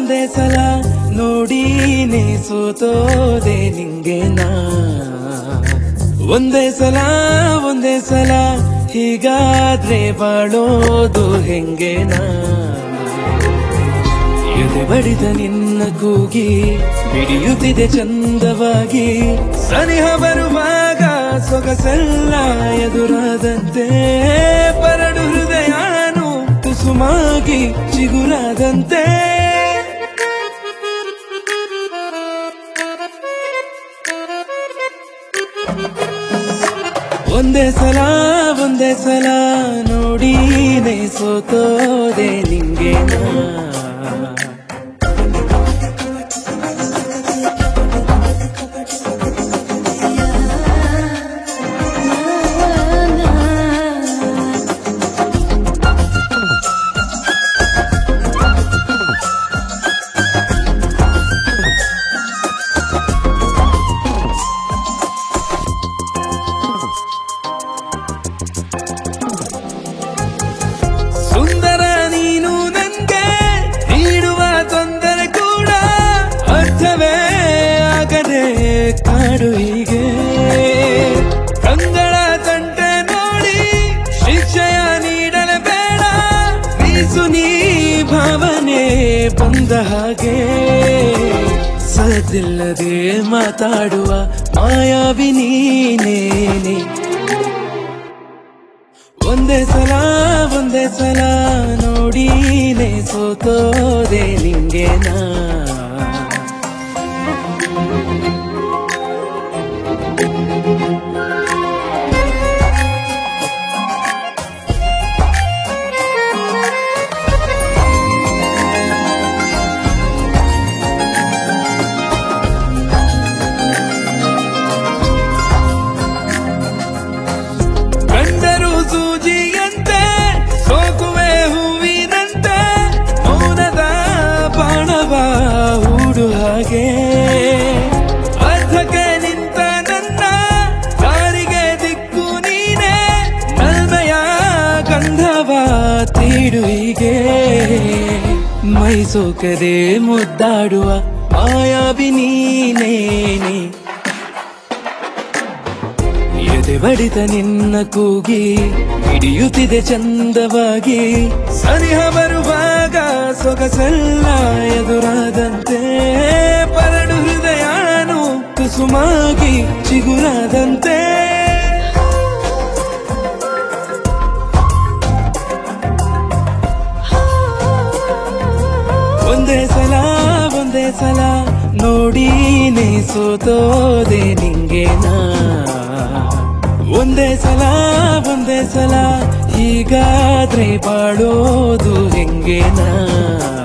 ಒಂದೇ ಸಲ ನೋಡೀನೇ ಸೋತೋದೆ ನಿಂಗೆ ನಾ ಒಂದೇ ಸಲ ಒಂದೇ ಸಲ ಹೀಗಾದ್ರೆ ಬಾಳೋದು ಹೆಂಗೆ ನಾ ಎದೆ ಬಡಿದ ನಿನ್ನ ಕೂಗಿ ಬಿಡಿಯುತ್ತಿದೆ ಚಂದವಾಗಿ ಸನಿಹ ಬರುವಾಗ ಸೊಗಸೆಲ್ಲ ಎದುರಾದಂತೆ ಪರಡು ಹೃದಯನು ಕುಸುಮಾಗಿ ಚಿಗುರಾದಂತೆ ಒಂದೇ ಸಲ ಒಂದೇ ಸಲ ನೋಡೀನೇ ಸೋತೋದೆ ನಿಂಗೆ ನಾ ಸುಂದರ ನೀನು ನನ್ಗೆ ನೀಡುವ ತೊಂದರೆ ಕೂಡ ಅರ್ಥವೇ ಆಗದೆ ಕಾಡು ಹೀಗೆ ಕಂಗಳ ತಂಟೆ ನೋಡಿ ಶಿಕ್ಷೆಯ ನೀಡಲೆ ಬೇಡ ಬೀಸು ನೀ ಭಾವನೆ ಬಂದ ಹಾಗೆ ಸದ್ದಿಲ್ಲದೆ ಮಾತಾಡುವ ಮಾಯಾವಿ ನೀನೇನೆ ಒಂದೇ ಸಲ ಒಂದೇ ಸಲ ನೋಡೀನೇ ಸೋತೋದೆ ನಿಂಗೆ ನಾ ಕಂಡರು ಸೂಜಿಯಂತೆ ಸೋಕುವೆ ಹೂವಿನಂತೆ ಮೌನದ ಬಾಣವ ಹೂಡು ಹಾಗೆ ಅರ್ಧಕ್ಕೆ ನಿಂತ ನನ್ನ ದಾರಿಗೆ ದಿಕ್ಕು ನೀನೆ ನಲ್ಮೆಯ ಗಂಧವ ತೀಡು ಹೀಗೆ ಮೈ ಸೋಕದೆ ಮುದ್ದಾಡುವ ಮಾಯಾವಿ ನೀನೇನೆ ಎದೆ ಬಡಿತ ನಿನ್ನ ಕೂಗಿ ಹಿಡಿಯುತ್ತಿದೆ ಚಂದವಾಗಿ ಸನಿಹ ಬರುವಾಗ ಸೊಗಸೆಲ್ಲ ಎದುರಾದಂತೆ ಪರಡು ಹೃದಯನು ಕುಸುಮಾಗಿ ಚಿಗುರಾದಂತೆ ಒಂದೇ ಸಲ ಒಂದೇ ಸಲ ನೋಡೀನೇ ಸೋತೋದೆ ನಿಂಗೆ ನಾ ಒಂದೇ ಸಲ ಒಂದೇ ಸಲ ಹೀಗಾದ್ರೆ ಬಾಳೋದು ಹೆಂಗೆ ನಾ